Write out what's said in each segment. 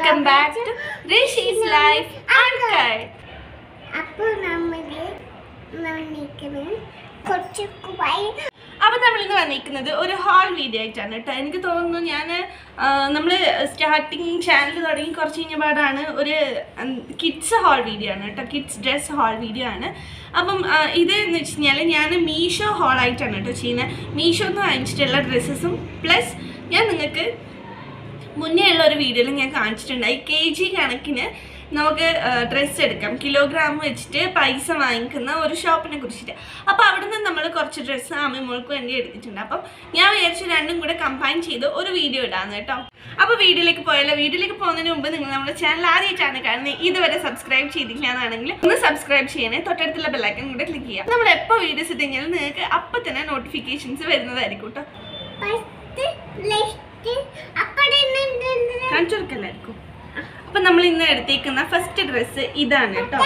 Welcome back to Rishi's life and അപ്പോൾ നമ്മള് വന്നിരിക്കുന്നത് കുറച്ച് കുവായി അപ്പോൾ നമ്മൾ ഇന്ന് വന്നിരിക്കുന്നത് ഒരു ഹാൾ വീഡിയോ ആയിട്ടാണ് കേട്ടോ എനിക്ക് തോന്നുന്നു ഞാൻ നമ്മൾ സ്റ്റാർട്ടിങ് ചാനൽ തുടങ്ങി കുറച്ച് കഴിഞ്ഞപാടാണ് ഒരു കിഡ്സ് ഹാൾ വീഡിയോ ആണ് കേട്ടോ കിഡ്സ് ഡ്രസ് ഹാൾ വീഡിയോ ആണ് അപ്പം ആ, ഇത് എന്ന് വെച്ച് കഴിഞ്ഞാൽ ഞാൻ മീഷോ ഹാൾ ആയിട്ടാണ് കേട്ടോ ചെയ്യുന്നത് മീഷോ എന്ന് വാങ്ങിച്ചിട്ടുള്ള ഡ്രസ്സസും പ്ലസ് ഞാൻ നിങ്ങൾക്ക് മുന്നേ ഉള്ള ഒരു വീഡിയോയിൽ ഞാൻ കാണിച്ചിട്ടുണ്ടായി കെ ജി കണക്കിന് നമുക്ക് ഡ്രസ്സ് എടുക്കാം കിലോഗ്രാം വെച്ചിട്ട് പൈസ വാങ്ങിക്കുന്ന ഒരു ഷോപ്പിനെ കുറിച്ചിട്ട് അപ്പോൾ അവിടുന്ന് നമ്മൾ കുറച്ച് ഡ്രസ്സ് അമ്മിമോൾക്ക് വേണ്ടി എടുത്തിട്ടുണ്ട് അപ്പം ഞാൻ വിചാരിച്ചു രണ്ടും കൂടെ കമ്പൈൻ ചെയ്ത് ഒരു വീഡിയോ ഇടാന്ന് കേട്ടോ അപ്പോൾ വീഡിയോയിലേക്ക് പോയാലോ വീഡിയോയിലേക്ക് പോകുന്നതിന് മുമ്പ് നിങ്ങൾ നമ്മുടെ ചാനൽ ആദ്യമായിട്ടാണ് കാണുന്നത് ഇതുവരെ സബ്സ്ക്രൈബ് ചെയ്തില്ല എന്നാണെങ്കിൽ ഒന്ന് സബ്സ്ക്രൈബ് ചെയ്യണേ തൊട്ടടുത്തുള്ള ബെല്ലൈക്കൻ കൂടെ ക്ലിക്ക് ചെയ്യാം നമ്മൾ എപ്പോൾ വീഡിയോസ് ഇട്ട് കഴിഞ്ഞാൽ നിങ്ങൾക്ക് അപ്പം തന്നെ നോട്ടിഫിക്കേഷൻസ് വരുന്നതായിരിക്കും കേട്ടോ ഫസ്റ്റ് ലിസ്റ്റ് അപ്പടെ കാണിച്ചു കൊടുക്കല്ലായിരിക്കും അപ്പം നമ്മൾ ഇന്ന് എടുത്തേക്കുന്ന ഫസ്റ്റ് ഡ്രസ്സ് ഇതാണ് കേട്ടോ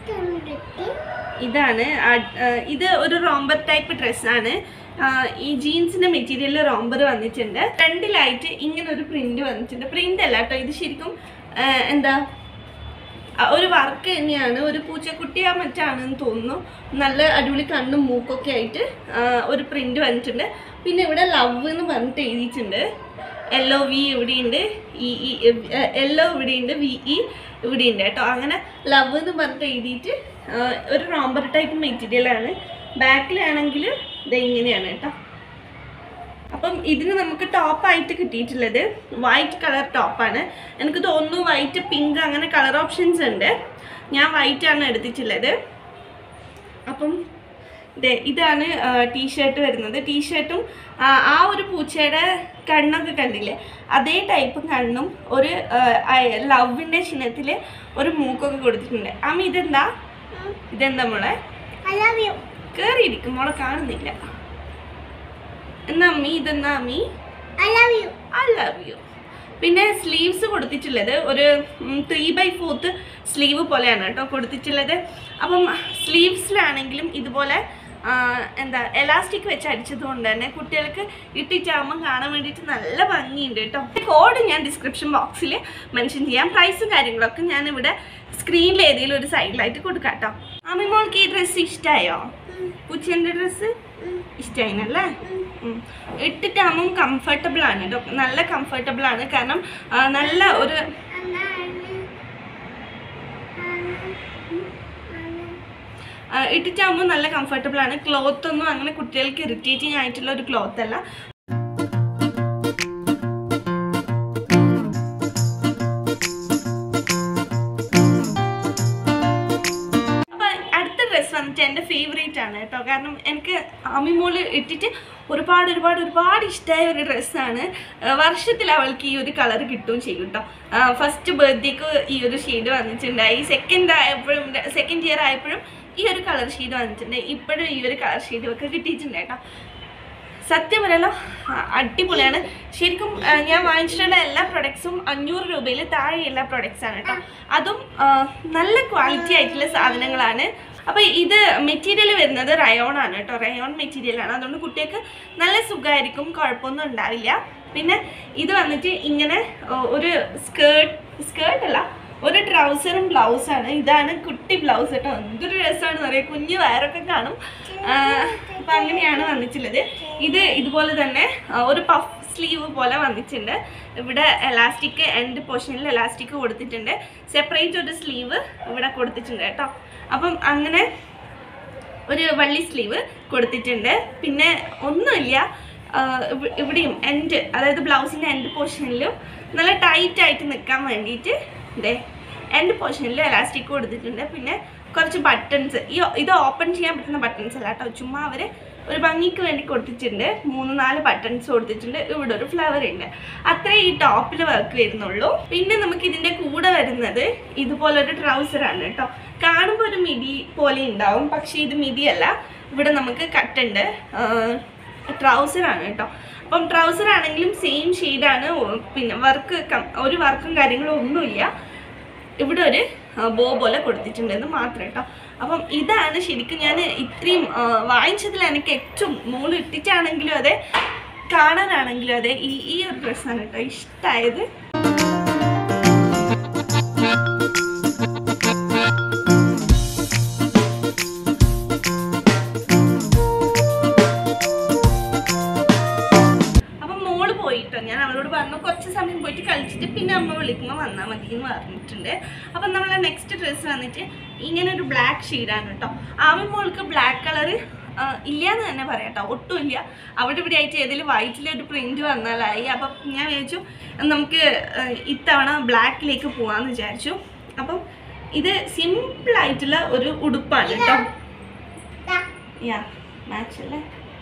ഇതാണ് ആ- ആ, ഇത് ഒരു റോംബർ ടൈപ്പ് ഡ്രസ്സാണ് ഈ ജീൻസിന്റെ മെറ്റീരിയൽ റോംബർ വന്നിട്ടുണ്ട് ഫ്രണ്ടിലായിട്ട് ഇങ്ങനെ ഒരു പ്രിന്റ് വന്നിട്ടുണ്ട് പ്രിന്റ് അല്ല കേട്ടോ ഇത് ശരിക്കും ആ, എന്താ ആ, ഒരു വർക്ക് തന്നെയാണ് ഒരു പൂച്ചക്കുട്ടിയാ മറ്റാണെന്ന് തോന്നുന്നു നല്ല അടിപൊളി കണ്ണും മൂക്കൊക്കെ ആയിട്ട് ആ, ഒരു പ്രിന്റ് വന്നിട്ടുണ്ട് പിന്നെ ഇവിടെ ലവ് എന്ന് പറഞ്ഞിട്ട് എഴുതിയിട്ടുണ്ട് എൽ ഒ വി ഇവിടെയുണ്ട് ഇ ഇ എൽ ഒ ഇവിടെയുണ്ട് വി ഇ ഇവിടെയുണ്ട് കേട്ടോ അങ്ങനെ ലവ് എന്ന് പറഞ്ഞിട്ട് എഴുതിയിട്ട് ആ, ഒരു റോംബർ ടൈപ്പ് മെറ്റീരിയലാണ് ബാക്കിലാണെങ്കിൽ ഇത് ഇങ്ങനെയാണ് കേട്ടോ അപ്പം ഇതിന് നമുക്ക് ടോപ്പായിട്ട് കിട്ടിയിട്ടുള്ളത് വൈറ്റ് കളർ ടോപ്പാണ് എനിക്ക് തോന്നുന്നു വൈറ്റ് പിങ്ക് അങ്ങനെ കളർ ഓപ്ഷൻസ് ഉണ്ട് ഞാൻ വൈറ്റ് ആണ് എടുത്തിട്ടുള്ളത് അപ്പം ദേ ഇതാണ് ടീഷർട്ട് വരുന്നത് ടീഷർട്ടും ആ ഒരു പൂച്ചയുടെ കണ്ണൊക്കെ കണ്ടില്ലേ അതേ ടൈപ്പ് കണ്ണും ഒരു ലവിൻ്റെ ചിഹ്നത്തിൽ ഒരു മൂക്കൊക്കെ കൊടുത്തിട്ടുണ്ട് അമ്മ ഇതെന്താ ഇതെന്താ മോളെ ഐ ലവ് യു കയറിയിരിക്കും മോളെ കാണുന്നില്ല എന്നാ അമ്മി ഇതെന്നാ അമ്മി I love you I love you പിന്നെ സ്ലീവ്സ് കൊടുത്തിട്ടുള്ളത് ഒരു ത്രീ ബൈ ഫോർത്ത് സ്ലീവ് പോലെയാണ് കേട്ടോ കൊടുത്തിട്ടുള്ളത് അപ്പം സ്ലീവ്സിലാണെങ്കിലും ഇതുപോലെ ആ, എന്താ എലാസ്റ്റിക് വെച്ച് അടിച്ചത് കൊണ്ട് തന്നെ കുട്ടികൾക്ക് ഇട്ടിട്ടാകുമ്പോൾ കാണാൻ വേണ്ടിയിട്ട് നല്ല ഭംഗിയുണ്ട് കേട്ടോ കോഡ് ഞാൻ ഡിസ്ക്രിപ്ഷൻ ബോക്സിൽ മെൻഷൻ ചെയ്യാം പ്രൈസും കാര്യങ്ങളൊക്കെ ഞാൻ ഇവിടെ സ്ക്രീനിൽ ഏതെങ്കിലും ഒരു സൈഡിലായിട്ട് കൊടുക്കാം കേട്ടോ അമ്മി മോൾക്ക് ഈ ഡ്രസ്സ് ഇഷ്ടമായോ പൂച്ചേൻ്റെ ഡ്രസ്സ് ഇഷ്ടമായിനല്ലേ ഉം. ഇട്ടിട്ടാകുമ്പം കംഫർട്ടബിൾ ആണ് കേട്ടോ നല്ല കംഫർട്ടബിൾ ആണ് കാരണം ആ, നല്ല ഒരു ആ, ഇട്ടിട്ടാകുമ്പോൾ നല്ല കംഫർട്ടബിൾ ആണ് ക്ലോത്ത് ഒന്നും അങ്ങനെ കുട്ടികൾക്ക് ഇറിറ്റേറ്റിംഗ് ആയിട്ടുള്ള ഒരു ക്ലോത്ത് അല്ല അപ്പൊ അടുത്ത ഡ്രസ്സ് വന്നിട്ട് എൻ്റെ ഫേവറേറ്റ് ആണ് കേട്ടോ കാരണം എനിക്ക് അമ്മിമോള് ഇട്ടിട്ട് ഒരുപാട് ഒരുപാട് ഒരുപാട് ഇഷ്ടമായ ഒരു ഡ്രസ്സാണ് വർഷത്തിൽ അവൾക്ക് ഈ ഒരു കളർ കിട്ടുകയും ചെയ്യും കേട്ടോ ഫസ്റ്റ് ബർത്ത്ഡേക്ക് ഈ ഒരു ഷെയ്ഡ് വന്നിട്ടുണ്ടായി സെക്കൻഡ് ആയപ്പോഴും സെക്കൻഡ് ഇയർ ആയപ്പോഴും ഈ ഒരു കളർ ഷെയ്ഡ് വന്നിട്ടുണ്ട് ഇപ്പോഴും ഈ ഒരു കളർ ഷെയ്ഡും ഒക്കെ കിട്ടിയിട്ടുണ്ട് കേട്ടോ സത്യം പറയല്ലോ അ- അടിപൊളിയാണ് ശരിക്കും ആ, ഞാൻ വാങ്ങിച്ചിട്ടുള്ള എല്ലാ പ്രൊഡക്ട്സും അഞ്ഞൂറ് രൂപയിൽ താഴെയുള്ള പ്രൊഡക്ട്സ് ആണ് കേട്ടോ അതും ആ, നല്ല ക്വാളിറ്റി ആയിട്ടുള്ള സാധനങ്ങളാണ് അപ്പോൾ ഇത് മെറ്റീരിയൽ വരുന്നത് റയോൺ ആണ് കേട്ടോ റയോൺ മെറ്റീരിയൽ ആണ് അതുകൊണ്ട് കുട്ടികൾക്ക് നല്ല സുഖമായിരിക്കും കുഴപ്പമൊന്നും ഉണ്ടാവില്ല പിന്നെ ഇത് വന്നിട്ട് ഇങ്ങനെ ആ, ഒരു സ്കേർട്ട് സ്കേർട്ട് അല്ല ഒരു ട്രൗസറും ബ്ലൗസാണ് ഇതാണ് കുട്ടി ബ്ലൗസ് കേട്ടോ എന്തൊരു രസമാണെന്ന് പറയാം കുഞ്ഞു വയറൊക്കെ കാണും ആ, അപ്പൊ അങ്ങനെയാണ് വന്നിട്ടുള്ളത് ഇത് ഇതുപോലെ തന്നെ ആ, ഒരു പഫ് സ്ലീവ് പോലെ വന്നിട്ടുണ്ട് ഇവിടെ എലാസ്റ്റിക് എൻഡ് പോർഷനിൽ എലാസ്റ്റിക് കൊടുത്തിട്ടുണ്ട് സെപ്പറേറ്റ് ഒരു സ്ലീവ് ഇവിടെ കൊടുത്തിട്ടുണ്ട് കേട്ടോ അപ്പം അങ്ങനെ ഒരു വള്ളി സ്ലീവ് കൊടുത്തിട്ടുണ്ട് പിന്നെ ഒന്നുമില്ല ആ, ഇവ- ഇവിടെയും എൻഡ് അതായത് ബ്ലൗസിൻ്റെ എൻഡ് പോർഷനിലും നല്ല ടൈറ്റ് ആയിട്ട് നിൽക്കാൻ വേണ്ടിയിട്ട് ഇതേ എൻഡ് പോർഷനിൽ എലാസ്റ്റിക് കൊടുത്തിട്ടുണ്ട് പിന്നെ കുറച്ച് ബട്ടൺസ് ഈ ഇത് ഓപ്പൺ ചെയ്യാൻ പറ്റുന്ന ബട്ടൺസ് അല്ല കേട്ടോ ചുമ്മാ അവർ ഒരു ഭംഗിക്ക് വേണ്ടി കൊടുത്തിട്ടുണ്ട് മൂന്ന് നാല് ബട്ടൺസ് കൊടുത്തിട്ടുണ്ട് ഇവിടെ ഒരു ഫ്ലവർ ഉണ്ട് അത്രേ ഈ ടോപ്പിൽ വർക്ക് വരുന്നുള്ളൂ പിന്നെ നമുക്ക് ഇതിൻ്റെ കൂടെ വരുന്നത് ഇതുപോലൊരു ട്രൗസറാണ് കേട്ടോ കാണുമ്പോൾ ഒരു മിഡി പോലെ ഉണ്ടാവും പക്ഷേ ഇത് മിഡി അല്ല ഇവിടെ നമുക്ക് കട്ടുണ്ട് ട്രൗസറാണ് കേട്ടോ അപ്പം ട്രൗസർ ആണെങ്കിലും സെയിം ഷെയ്ഡാണ് പിന്നെ വർക്ക് ഒരു വർക്കും കാര്യങ്ങളും ഒന്നുമില്ല ഇവിടെ ഒരു ബോ പോലെ കൊടുത്തിട്ടുണ്ടെന്ന് മാത്രം കേട്ടോ അപ്പം ഇതാണ് ശരിക്കും ഞാൻ ഇത്രയും ആ, വാങ്ങിച്ചതിൽ എനിക്ക് ഏറ്റവും മോള് ഇട്ടിട്ടാണെങ്കിലും അതെ കാണാനാണെങ്കിലും അതെ ഈ ഈ ഒരു ഡ്രസ്സാണ് കേട്ടോ ഇഷ്ടമായത് പോയിട്ടോ ഞാൻ അവളോട് പറഞ്ഞു കുറച്ച് സമയം പോയിട്ട് കളിച്ചിട്ട് പിന്നെ അമ്മ വിളിക്കുമ്പോൾ വന്നാൽ മതി എന്ന് പറഞ്ഞിട്ടുണ്ട് അപ്പം നമ്മളെ നെക്സ്റ്റ് ഡ്രസ്സ് വന്നിട്ട് ഇങ്ങനെ ഒരു ബ്ലാക്ക് ഷെയ്ഡാണ് കേട്ടോ ആമി മോൾക്ക് ബ്ലാക്ക് കളറ് ഇല്ല എന്ന് തന്നെ പറയാം കേട്ടോ ഒട്ടും ഇല്ല അവിടെ ഇവിടെ ആയിട്ട് ഏതെങ്കിലും വൈറ്റിലൊരു പ്രിന്റ് വന്നാലായി അപ്പം ഞാൻ വിചാരിച്ചു നമുക്ക് ആ, ഇത്തവണ ബ്ലാക്കിലേക്ക് പോകാമെന്ന് വിചാരിച്ചു അപ്പം ഇത് സിമ്പിൾ ആയിട്ടുള്ള ഒരു ഉടുപ്പാണ് കേട്ടോ ദാ, യാ മാച്ച് അല്ലേ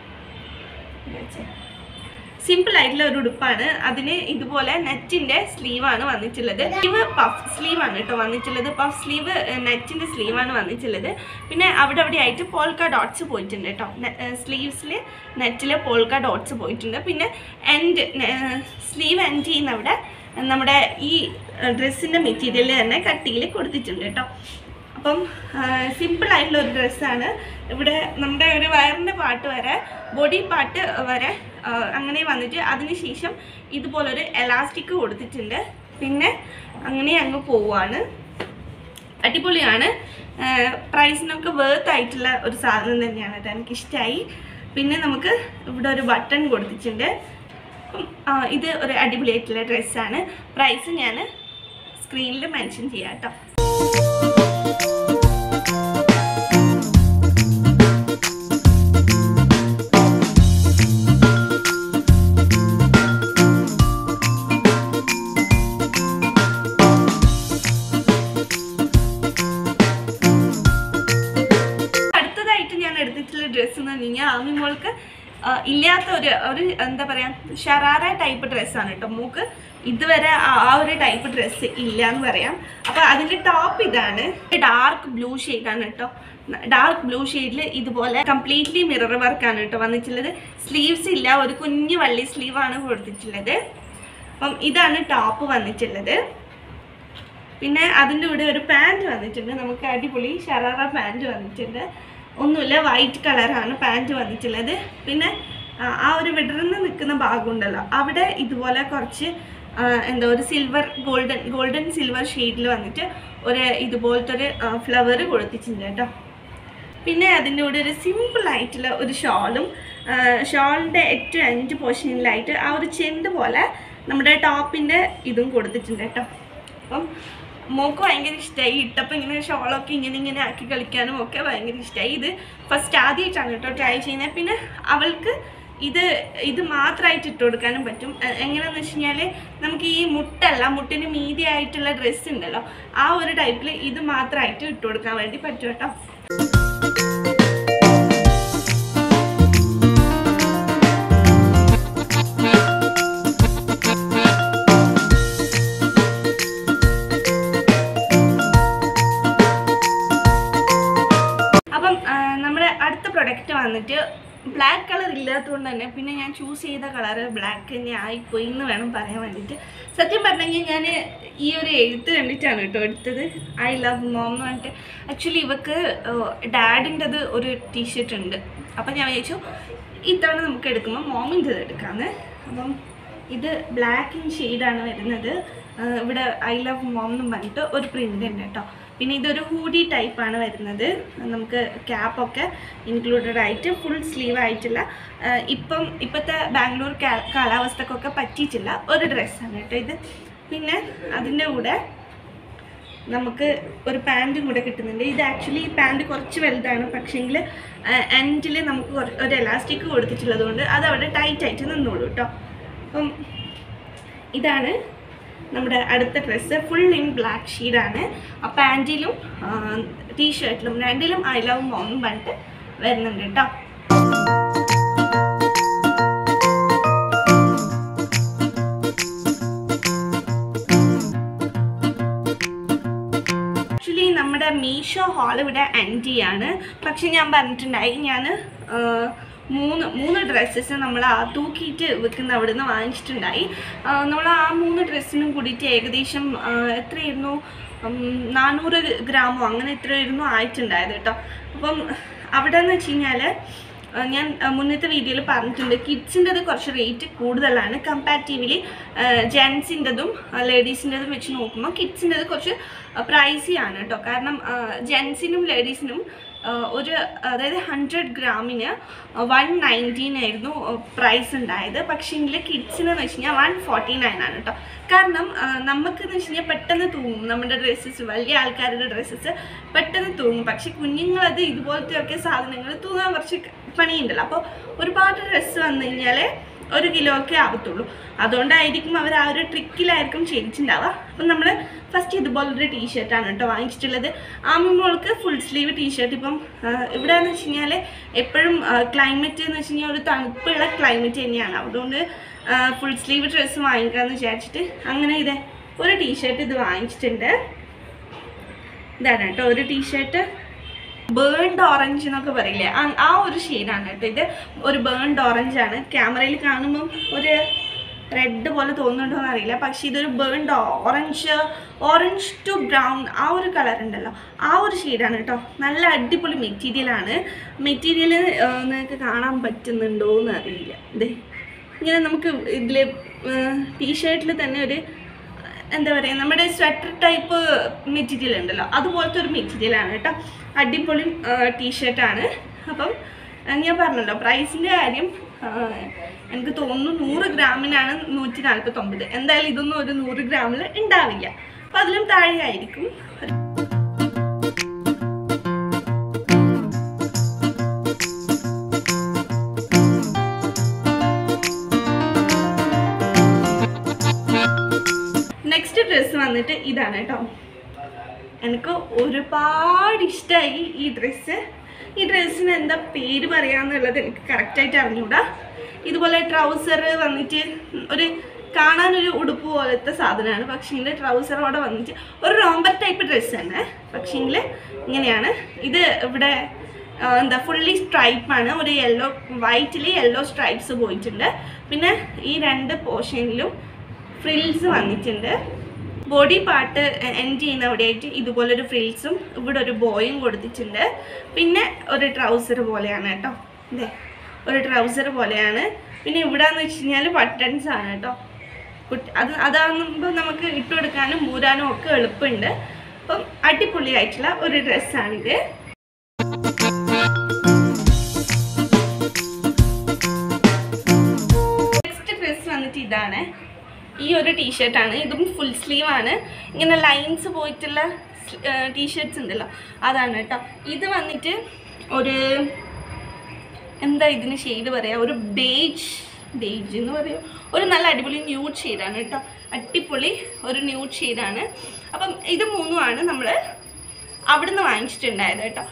സിമ്പിൾ ആയിട്ടുള്ള ഒരു ഉടുപ്പാണ് അതിന് ഇതുപോലെ നെറ്റിന്റെ സ്ലീവ് ആണ് വന്നിട്ടുള്ളത് സ്ലീവ് പഫ് സ്ലീവ് ആണ് കേട്ടോ വന്നിട്ടുള്ളത് പഫ് സ്ലീവ് നെറ്റിന്റെ സ്ലീവ് ആണ് വന്നിട്ടുള്ളത് പിന്നെ അവിടെ അവിടെ ആയിട്ട് പോൾക്ക ഡോട്ട്സ് പോയിട്ടുണ്ട് കേട്ടോ സ്ലീവ്സിൽ നെറ്റിൽ പോൾക്ക ഡോട്ട്സ് പോയിട്ടുണ്ട് പിന്നെ എൻഡ് സ്ലീവ് എൻഡ് ചെയ്യുന്ന അവിടെ നമ്മുടെ ഈ ഡ്രസ്സിന്റെ മെറ്റീരിയൽ തന്നെ കട്ടിയിൽ കൊടുത്തിട്ടുണ്ട് കേട്ടോ അപ്പം സിമ്പിൾ ആയിട്ടുള്ള ഒരു ഡ്രസ്സാണ് ഇവിടെ നമ്മുടെ ഒരു വയറിൻ്റെ പാട്ട് വരെ ബോഡി പാർട്ട് വരെ ആ, അങ്ങനെ വന്നിട്ട് അതിന് ശേഷം ഇതുപോലൊരു എലാസ്റ്റിക് കൊടുത്തിട്ടുണ്ട് പിന്നെ അങ്ങനെ അങ്ങ് പോവാണ് അടിപൊളിയാണ് പ്രൈസിനൊക്കെ വേർത്ത് ആയിട്ടുള്ള ഒരു സാധനം തന്നെയാണ് കേട്ടോ എനിക്കിഷ്ടമായി പിന്നെ നമുക്ക് ഇവിടെ ഒരു ബട്ടൺ കൊടുത്തിട്ടുണ്ട് അപ്പം, ആ, ഇത് ഒരു അടിപൊളിയായിട്ടുള്ള ഡ്രസ്സാണ് പ്രൈസ് ഞാൻ സ്ക്രീനിൽ മെൻഷൻ ചെയ്യാം കേട്ടോ അടുത്തതായിട്ട് ഞാൻ എടുത്തിട്ടുള്ള ഡ്രസ്സ് എന്ന് പറഞ്ഞു കഴിഞ്ഞാൽ ആമി മോൾക്ക് ആ, ഇല്ലാത്ത ഒരു ഒരു എന്താ പറയാ ഷറാറ ടൈപ്പ് ഡ്രസ്സാണ് കേട്ടോ മൂക്ക് ഇതുവരെ ആ ആ ഒരു ടൈപ്പ് ഡ്രസ്സ് ഇല്ല എന്ന് പറയാം അപ്പൊ അതിന്റെ ടോപ്പ് ഇതാണ് ഡാർക്ക് ബ്ലൂ ആണ് കേട്ടോ ഡാർക്ക് ബ്ലൂ ഷെയ്ഡിൽ ഇതുപോലെ കംപ്ലീറ്റ്ലി മിറർ വർക്കാണ് കേട്ടോ വന്നിട്ടുള്ളത് സ്ലീവ്സ് ഇല്ല ഒരു കുഞ്ഞു വള്ളി സ്ലീവ് ആണ് കൊടുത്തിട്ടുള്ളത് അപ്പം ഇതാണ് ടോപ്പ് വന്നിട്ടുള്ളത് പിന്നെ അതിൻ്റെ കൂടെ ഒരു പാൻറ് വന്നിട്ടുണ്ട് നമുക്ക് അടിപൊളി ഷറാറ പാൻറ് വന്നിട്ടുണ്ട് ഒന്നുമില്ല വൈറ്റ് കളറാണ് പാൻറ് വന്നിട്ടുള്ളത് പിന്നെ ആ, ആ ഒരു വിടർന്ന് നിൽക്കുന്ന ഭാഗമുണ്ടല്ലോ അവിടെ ഇതുപോലെ കുറച്ച് ആ, എന്താ ഒരു സിൽവർ ഗോൾഡൻ ഗോൾഡൻ സിൽവർ ഷെയ്ഡിൽ വന്നിട്ട് ഒരു ഇതുപോലത്തെ ഒരു ഫ്ലവർ കൊടുത്തിട്ടുണ്ട് കേട്ടോ പിന്നെ അതിൻ്റെ കൂടെ ഒരു സിമ്പിൾ ആയിട്ടുള്ള ഒരു ഷോളും ഷോളിൻ്റെ ഏറ്റവും അഞ്ച് പോർഷനിലായിട്ട് ആ ഒരു ചെണ്ട് പോലെ നമ്മുടെ ടോപ്പിൻ്റെ ഇതും കൊടുത്തിട്ടുണ്ട് കേട്ടോ അപ്പം മോക്ക് ഭയങ്കര ഇഷ്ടമായി ഇട്ടപ്പോൾ ഇങ്ങനെ ഷോളൊക്കെ ഇങ്ങനെ ഇങ്ങനെ ആക്കി കളിക്കാനും ഒക്കെ ഭയങ്കര ഇഷ്ടമായി ഇത് ഫസ്റ്റ് ആദ്യമായിട്ടാണ് കേട്ടോ ട്രൈ ചെയ്യുന്നത് പിന്നെ അവൾക്ക് ഇത് ഇത് മാത്രമായിട്ട് ഇട്ട് കൊടുക്കാനും പറ്റും എ- എങ്ങനെയാണെന്ന് വെച്ച് കഴിഞ്ഞാൽ നമുക്ക് ഈ മുട്ടല്ല മുട്ടിന് മീതി ആയിട്ടുള്ള ഡ്രസ്സ് ഉണ്ടല്ലോ ആ ഒരു ടൈപ്പിൽ ഇത് മാത്രമായിട്ട് ഇട്ട് കൊടുക്കാൻ വേണ്ടി പറ്റും കേട്ടോ അപ്പം ആ, നമ്മുടെ അടുത്ത പ്രൊഡക്റ്റ് വന്നിട്ട് ബ്ലാക്ക് കളർ ഇല്ലാത്തതുകൊണ്ട് തന്നെ പിന്നെ ഞാൻ ചൂസ് ചെയ്ത കളർ ബ്ലാക്ക് തന്നെ ആയിപ്പോയി എന്ന് വേണം പറയാൻ വേണ്ടിയിട്ട് സത്യം പറഞ്ഞെങ്കിൽ ഞാൻ ഈ ഒരു എഴുത്ത് കണ്ടിട്ടാണ് കേട്ടോ എടുത്തത് ഐ ലവ് മോം എന്ന് പറഞ്ഞിട്ട് ആക്ച്വലി ഇവക്ക് ഡാഡിൻ്റെത് ഒരു ടീഷർട്ട് ഉണ്ട് അപ്പം ഞാൻ വിചാരിച്ചു ഇത്തവണ നമുക്ക് എടുക്കുമ്പോൾ മോമിൻ്റെത് എടുക്കാമെന്ന് അപ്പം ഇത് ബ്ലാക്ക് ഇൻ ഷെയ്ഡാണ് വരുന്നത് ആ, ഇവിടെ ഐ ലവ് മോം എന്നും പറഞ്ഞിട്ട് ഒരു പ്രിൻ്റ് ഉണ്ട് കേട്ടോ പിന്നെ ഇതൊരു ഹൂഡി ടൈപ്പാണ് വരുന്നത് നമുക്ക് ക്യാപ്പൊക്കെ ഇൻക്ലൂഡഡ് ആയിട്ട് ഫുൾ സ്ലീവ് ആയിട്ടുള്ള ആ, ഇപ്പം ഇപ്പോഴത്തെ ബാംഗ്ലൂർ കാ- കാലാവസ്ഥക്കൊക്കെ പറ്റിയിട്ടില്ല ഒരു ഡ്രസ്സാണ് കേട്ടോ ഇത് പിന്നെ അതിൻ്റെ കൂടെ നമുക്ക് ഒരു പാൻറ്റും കൂടെ കിട്ടുന്നുണ്ട് ഇത് ആക്ച്വലി ഈ പാൻറ്റ് കുറച്ച് വലുതാണ് പക്ഷേങ്കിൽ എൻഡിൽ നമുക്ക് കുറ- ഒരു എലാസ്റ്റിക് കൊടുത്തിട്ടുള്ളത് കൊണ്ട് അത് അവിടെ ടൈറ്റ് ആയിട്ട് നിന്നോളൂ കേട്ടോ അപ്പം ഇതാണ് നമ്മുടെ അടുത്ത ഡ്രസ്സ് ഫുൾ ഇൻ ബ്ലാക്ക് ഷീഡാണ് ആ പാൻറ്റിലും ടീഷർട്ടിലും രണ്ടിലും ഐ ലവ് മോം പറഞ്ഞിട്ട് വരുന്നുണ്ട് കേട്ടോ ആക്ച്വലി നമ്മുടെ മീഷോ ഹാൾ ഇവിടെ എൻഡ് ചെയ്യാണ് പക്ഷെ ഞാൻ പറഞ്ഞിട്ടുണ്ടായി ഞാൻ മൂന്ന് മൂന്ന് ഡ്രസ്സസ് നമ്മൾ ആ തൂക്കിയിട്ട് വെക്കുന്ന അവിടെ നിന്ന് വാങ്ങിച്ചിട്ടുണ്ടായി നമ്മൾ ആ മൂന്ന് ഡ്രസ്സിനും കൂടിയിട്ട് ഏകദേശം ആ, എത്രയായിരുന്നു ഉം, നാനൂറ് ഗ്രാമോ അങ്ങനെ എത്രയായിരുന്നു ആയിട്ടുണ്ടായത് കേട്ടോ അപ്പം അവിടെ എന്ന് വെച്ച് കഴിഞ്ഞാൽ ആ, ഞാൻ ആ, മുന്നത്തെ വീഡിയോയിൽ പറഞ്ഞിട്ടുണ്ട് കിഡ്സിൻ്റെത് കുറച്ച് റേറ്റ് കൂടുതലാണ് കമ്പാരിറ്റീവ്ലി ജെൻസിൻ്റെതും ലേഡീസിൻ്റെതും വെച്ച് നോക്കുമ്പോൾ കിഡ്സിൻ്റെത് കുറച്ച് പ്രൈസി ആണ് കേട്ടോ കാരണം ജെൻസിനും ലേഡീസിനും ഒരു അതായത് ഹൺഡ്രഡ് ഗ്രാമിന് വൺ നയൻറ്റീൻ ആയിരുന്നു പ്രൈസ് ഉണ്ടായത് പക്ഷേങ്കിൽ കിഡ്സിന് എന്ന് വെച്ച് കഴിഞ്ഞാൽ വൺ ഫോർട്ടി നയൻ ആണ് കേട്ടോ കാരണം ആ, നമുക്കെന്ന് വെച്ച് കഴിഞ്ഞാൽ പെട്ടെന്ന് തൂങ്ങും നമ്മുടെ ഡ്രസ്സസ് വലിയ ആൾക്കാരുടെ ഡ്രസ്സസ് പെട്ടെന്ന് തൂങ്ങും പക്ഷെ കുഞ്ഞുങ്ങളത് ഇതുപോലത്തെ ഒക്കെ സാധനങ്ങൾ തൂങ്ങാൻ കുറച്ച് പണിയുണ്ടല്ലോ അപ്പോൾ ഒരുപാട് ഡ്രസ്സ് വന്നു കഴിഞ്ഞാൽ ഒരു കിലോ ഒക്കെ ആവത്തുള്ളൂ അതുകൊണ്ടായിരിക്കും അവർ ആ ഒരു ട്രിക്കിലായിരിക്കും ചെയ്തിട്ടുണ്ടാവുക അപ്പം നമ്മൾ ഫസ്റ്റ് ഇതുപോലൊരു ടീഷർട്ടാണ് കേട്ടോ വാങ്ങിച്ചിട്ടുള്ളത് ആമിമോൾക്ക് ഫുൾ സ്ലീവ് ടീഷർട്ട് ഇപ്പം ആ, ഇവിടെ എന്ന് വെച്ച് കഴിഞ്ഞാൽ എപ്പോഴും ക്ലൈമറ്റ് എന്ന് വെച്ച് കഴിഞ്ഞാൽ ഒരു തണുപ്പുള്ള ക്ലൈമറ്റ് തന്നെയാണ് അതുകൊണ്ട് ഫുൾ സ്ലീവ് ഡ്രസ്സ് വാങ്ങിക്കാമെന്ന് വിചാരിച്ചിട്ട് അങ്ങനെ ഇതേ ഒരു ടീഷർട്ട് ഇത് വാങ്ങിച്ചിട്ടുണ്ട് ഇതാണ് കേട്ടോ ഒരു ടീഷർട്ട് ബേൺഡ് ഓറഞ്ച് എന്നൊക്കെ പറയില്ലേ ആ- ആ ഒരു ഷെയ്ഡാണ് കേട്ടോ ഇത് ഒരു ബേൺഡ് ഓറഞ്ച് ആണ് ക്യാമറയിൽ കാണുമ്പം ഒരു റെഡ് പോലെ തോന്നുന്നുണ്ടോ എന്ന് അറിയില്ല പക്ഷേ ഇതൊരു burned orange orange to brown ആ ഒരു കളർ ഉണ്ടല്ലോ ആ ഒരു ഷെയ്ഡാണ് കേട്ടോ നല്ല അടിപൊളി മെറ്റീരിയലാണ് മെറ്റീരിയൽ നിങ്ങൾക്ക് കാണാൻ പറ്റുന്നുണ്ടോ എന്ന് അറിയില്ല ഇതേ ഇങ്ങനെ നമുക്ക് ഇതിൽ ടീഷർട്ടിൽ തന്നെ ഒരു എന്താ പറയുക നമ്മുടെ സ്വെറ്റർ ടൈപ്പ് മെറ്റീരിയൽ ഉണ്ടല്ലോ അതുപോലത്തെ ഒരു മെറ്റീരിയലാണ് കേട്ടോ അടിപൊളി ടീഷർട്ടാണ് അപ്പം ആ, ഞാൻ പറഞ്ഞല്ലോ പ്രൈസിൻ്റെ കാര്യം ആ, എനിക്ക് തോന്നുന്നു നൂറ് ഗ്രാമിനാണ് നൂറ്റി നാൽപ്പത്തൊമ്പത് എന്തായാലും ഇതൊന്നും ഒരു നൂറ് ഗ്രാമിൽ ഉണ്ടാവില്ല അപ്പം അതിലും താഴെ ആയിരിക്കും നെക്സ്റ്റ് ഡ്രസ്സ് വന്നിട്ട് ഇതാണ് കേട്ടോ എനിക്ക് ഒരുപാട് ഇഷ്ടമായി ഈ ഡ്രസ്സ് ഈ ഡ്രസ്സിന് എന്താ പേര് പറയാന്നുള്ളത് എനിക്ക് കറക്റ്റായിട്ട് അറിഞ്ഞൂടാ ഇതുപോലെ ട്രൗസർ വന്നിട്ട് ഒരു കാണാനൊരു ഉടുപ്പ് പോലത്തെ സാധനമാണ് പക്ഷേങ്കിൽ ട്രൗസറോടെ വന്നിട്ട് ഒരു റോംബർ ടൈപ്പ് ഡ്രസ്സ് തന്നെ പക്ഷേങ്കിൽ ഇങ്ങനെയാണ് ഇത് ഇവിടെ ആ, എന്താ ഫുള്ളി സ്ട്രൈപ്പാണ് ഒരു യെല്ലോ വൈറ്റിൽ യെല്ലോ സ്ട്രൈപ്സ് പോയിട്ടുണ്ട് പിന്നെ ഈ രണ്ട് പോർഷനിലും ഫ്രിൽസ് വന്നിട്ടുണ്ട് ബോഡി പാർട്ട് എൻഡ് ചെയ്യുന്ന അവിടെയായിട്ട് ഇതുപോലൊരു ഫ്രിൽസും ഇവിടെ ഒരു ബോയും കൊടുത്തിട്ടുണ്ട് പിന്നെ ഒരു ട്രൗസർ പോലെയാണ് കേട്ടോ ഇതേ ഒരു ട്രൗസർ പോലെയാണ് പിന്നെ ഇവിടെ എന്ന് വെച്ച് കഴിഞ്ഞാൽ ബട്ടൺസ് ആണ് കേട്ടോ കുട്ടി അത് അതാകുമ്പോൾ നമുക്ക് ഇട്ട് കൊടുക്കാനും മൂരാനും ഒക്കെ എളുപ്പമുണ്ട് അപ്പം അടിപൊളിയായിട്ടുള്ള ഒരു ഡ്രസ്സാണിത് നെക്സ്റ്റ് ഡ്രസ്സ് വന്നിട്ട് ഇതാണ് ഈ ഒരു ടീഷർട്ടാണ് ഇതും ഫുൾ സ്ലീവ് ആണ് ഇങ്ങനെ ലൈൻസ് പോയിട്ടുള്ള ടീഷർട്ട്സ് ഉണ്ടല്ലോ അതാണ് കേട്ടോ ഇത് വന്നിട്ട് ഒരു എന്താ ഇതിന് ഷെയ്ഡ് പറയാ ഒരു ബേജ് ബേജ് എന്ന് പറയും ഒരു നല്ല അടിപൊളി ന്യൂഡ് ഷെയ്ഡാണ് കേട്ടോ അടിപൊളി ഒരു ന്യൂഡ് ഷെയ്ഡാണ് അപ്പം ഇത് മൂന്നുമാണ് നമ്മൾ അവിടുന്ന് വാങ്ങിച്ചിട്ടുണ്ടായത് കേട്ടോ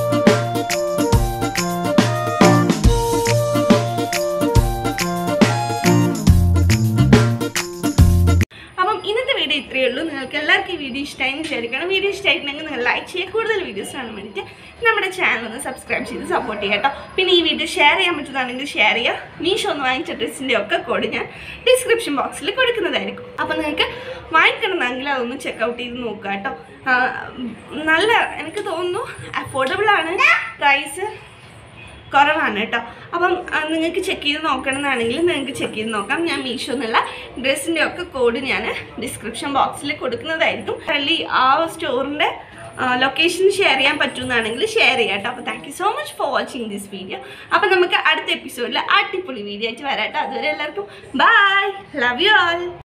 അപ്പം ഇന്നത്തെ വീഡിയോ ഇത്രയേ ഉള്ളൂ നിങ്ങൾക്ക് എല്ലാവർക്കും ഈ വീഡിയോ ഇഷ്ടമായി വിചാരിക്കണം വീഡിയോ ഇഷ്ടമായിട്ടുണ്ടെങ്കിൽ നിങ്ങൾ ലൈക്ക് ചെയ്യുക കൂടുതൽ വീഡിയോസ് കാണാൻ വേണ്ടിയിട്ട് നമ്മുടെ ചാനൽ ഒന്ന് സബ്സ്ക്രൈബ് ചെയ്ത് സപ്പോർട്ട് ചെയ്യുക കേട്ടോ പിന്നെ ഈ വീഡിയോ ഷെയർ ചെയ്യാൻ പറ്റുന്നതാണെങ്കിൽ ഷെയർ ചെയ്യുക മീഷോ ഒന്ന് വാങ്ങിച്ച ഡ്രസ്സിൻ്റെ ഒക്കെ കോഡ് ഞാൻ ഡിസ്ക്രിപ്ഷൻ ബോക്സിൽ കൊടുക്കുന്നതായിരിക്കും അപ്പം നിങ്ങൾക്ക് വാങ്ങിക്കണമെന്നെങ്കിൽ അതൊന്ന് ചെക്കൗട്ട് ചെയ്ത് നോക്കുക കേട്ടോ ആ, നല്ല എനിക്ക് തോന്നുന്നു അഫോർഡബിൾ ആണ് പ്രൈസ് കുറവാണ് കേട്ടോ അപ്പം ആ, നിങ്ങൾക്ക് ചെക്ക് ചെയ്ത് നോക്കണമെന്നാണെങ്കിൽ നിങ്ങൾക്ക് ചെക്ക് ചെയ്ത് നോക്കാം ഞാൻ മീഷോ എന്നുള്ള ഡ്രസ്സിൻ്റെ ഒക്കെ കോഡ് ഞാൻ ഡിസ്ക്രിപ്ഷൻ ബോക്സിൽ കൊടുക്കുന്നതായിരിക്കും അല്ലെങ്കിൽ ആ സ്റ്റോറിൻ്റെ ലൊക്കേഷൻ ഷെയർ ചെയ്യാൻ പറ്റുമെന്നാണെങ്കിൽ ഷെയർ ചെയ്യാം കേട്ടോ അപ്പോൾ thank you so much for watching this video അപ്പോൾ നമുക്ക് അടുത്ത എപ്പിസോഡിൽ അടിപൊളി വീഡിയോ ആയിട്ട് വരാം കേട്ടോ അതുവരെ എല്ലാവർക്കും ബൈ ലവ് യു ആൾ